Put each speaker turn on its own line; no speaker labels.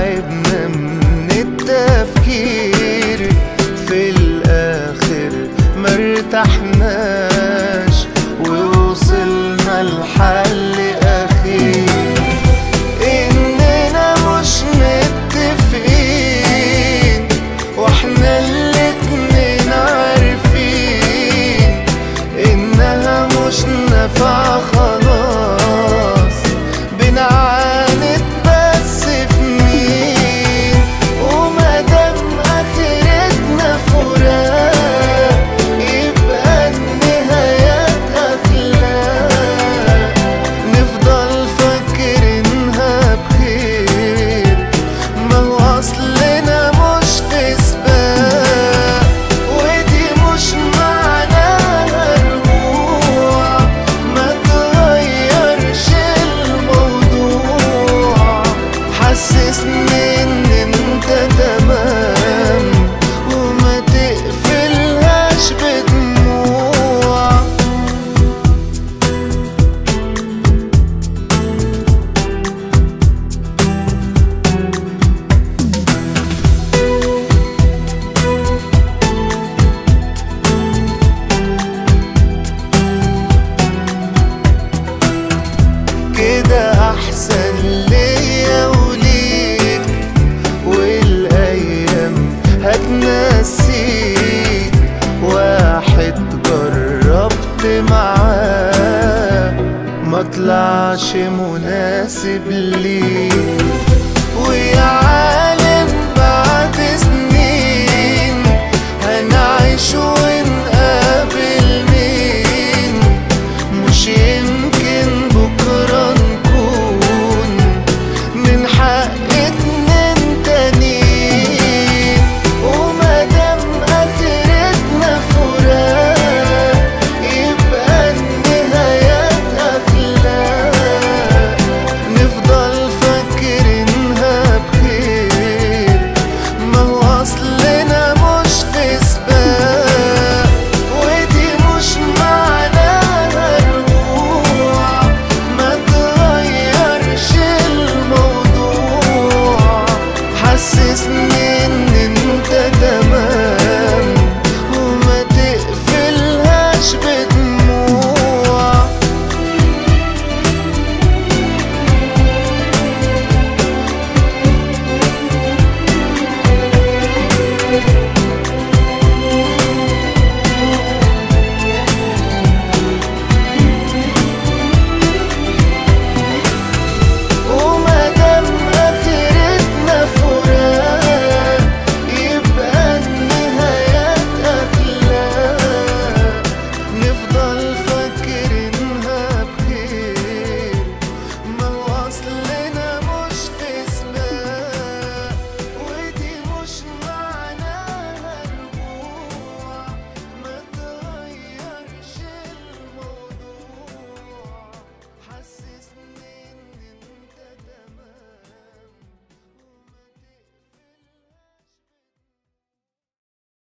تعبنا من التفكير في الآخر مرتحناش ووصلنا لحل أخير إننا مش متفقين واحنا الاتنين عارفين إنها مش نافعة خلاص بنعاند بس في مين ومادام آخرتنا فراق يبقى النهايات أخلاق نفضل فاكرينها بخير ما هو أصلنا مش في سباق ودي مش معناها رجوع ما تغيرش الموضوع حسسني إن